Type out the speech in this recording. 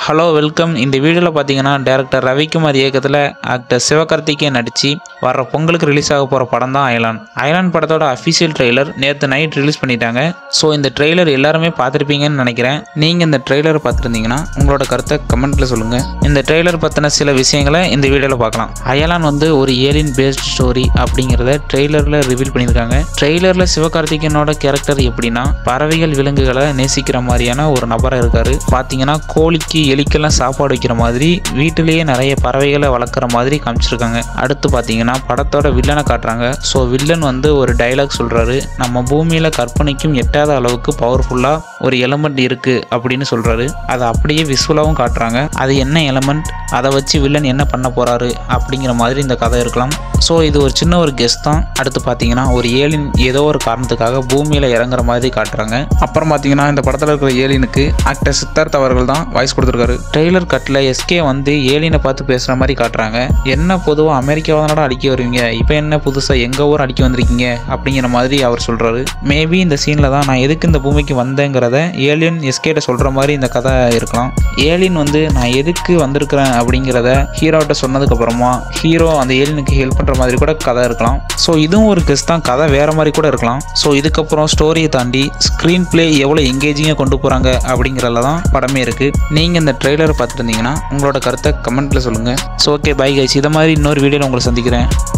hello welcome இந்த வீடியோவில் பார்த்தீங்கன்னா டேரக்டர் ரவிக்குமார் இயக்கத்தில் ஆக்டர் சிவகார்த்திகேயன் நடித்து வர பொங்கலுக்கு ரிலீஸ் ஆக போகிற படம் தான் அயலான் அயலான் படத்தோட அஃபிஷியல் ட்ரெய்லர் நேற்று நைட் ரிலீஸ் பண்ணிட்டாங்க ஸோ இந்த ட்ரெய்லர் எல்லாருமே பார்த்துருப்பீங்கன்னு நினைக்கிறேன் நீங்கள் இந்த ட்ரெய்லர் பார்த்துருந்தீங்கன்னா உங்களோட கருத்தை கமெண்ட்டில் சொல்லுங்கள் இந்த ட்ரெய்லர் பற்றின சில விஷயங்களை இந்த வீடியோவில் பார்க்கலாம் அயலான் வந்து ஒரு ஏலியன் பேஸ்ட் ஸ்டோரி அப்படிங்கிறத ட்ரெய்லரில் ரிவீல் பண்ணியிருக்காங்க ட்ரெய்லரில் சிவகார்த்திகேயனோட கேரக்டர் எப்படின்னா பறவைகள் விலங்குகளை நேசிக்கிற மாதிரியான ஒரு நபராக இருக்காரு பார்த்தீங்கன்னா கோழிக்கு எலிக்கெல்லாம் சாப்பாடு வைக்கிற மாதிரி வீட்டிலேயே நிறைய பறவைகளை வளர்க்குற மாதிரி காமிச்சிருக்காங்க அடுத்து பார்த்தீங்கன்னா படத்தோட வில்லனை காட்டுறாங்க ஸோ வில்லன் வந்து ஒரு டைலாக் சொல்கிறாரு நம்ம பூமியில் கற்பனைக்கும் எட்டாத அளவுக்கு பவர்ஃபுல்லாக ஒரு எலமெண்ட் இருக்குது அப்படின்னு சொல்கிறாரு அதை அப்படியே விசுவலாகவும் காட்டுறாங்க அது என்ன எலமெண்ட் அதை வச்சு வில்லன் என்ன பண்ண போகிறாரு அப்படிங்கிற மாதிரி இந்த கதை இருக்கலாம் ஸோ இது ஒரு சின்ன ஒரு கெஸ்ட் தான் அடுத்து பார்த்தீங்கன்னா ஒரு ஏலின் ஏதோ ஒரு காரணத்துக்காக பூமியில் இறங்குற மாதிரி காட்டுறாங்க அப்புறம் பார்த்தீங்கன்னா இந்த படத்தில் இருக்கிற ஏலினுக்கு ஆக்டர் சித்தார்த் அவர்கள் தான் வாய்ஸ் கொடுத்துருக்காரு ட்ரெய்லர் கட்டில் எஸ்கே வந்து ஏலினை பார்த்து பேசுகிற மாதிரி காட்டுறாங்க என்ன பொதுவாக அமெரிக்காவை தானடா அடிக்க வருவீங்க இப்போ என்ன புதுசாக எங்கள் ஊர் அடிக்க வந்திருக்கீங்க அப்படிங்கிற மாதிரி அவர் சொல்கிறாரு மேபி இந்த சீனில் தான் நான் எதுக்கு இந்த பூமிக்கு வந்தேங்கிறத ஏலியன் எஸ்கேட்ட சொல்கிற மாதிரி இந்த கதை இருக்கலாம் ஏலியன் வந்து நான் எதுக்கு வந்திருக்கிறேன் அப்படிங்கிறத ஹீரோட்ட சொன்னதுக்கப்புறமா ஹீரோ அந்த ஏலியனுக்கு ஹெல்ப் பண்ணுற மாதிரி கூட கதை இருக்கலாம் ஸோ இதுவும் ஒரு கெஸ் தான் கதை வேறு மாதிரி கூட இருக்கலாம் ஸோ இதுக்கப்புறம் ஸ்டோரியை தாண்டி ஸ்க்ரீன் ப்ளே எவ்வளோ எங்கேஜிங்காக கொண்டு போகிறாங்க அப்படிங்கிறதுல தான் படமே இருக்குது நீங்கள் இந்த ட்ரெய்லரை பார்த்துருந்தீங்கன்னா உங்களோட கருத்தை கமெண்ட்டில் சொல்லுங்கள் ஸோ ஓகே பை கைஸ் இதை மாதிரி இன்னொரு வீடியோவில் உங்களை சந்திக்கிறேன்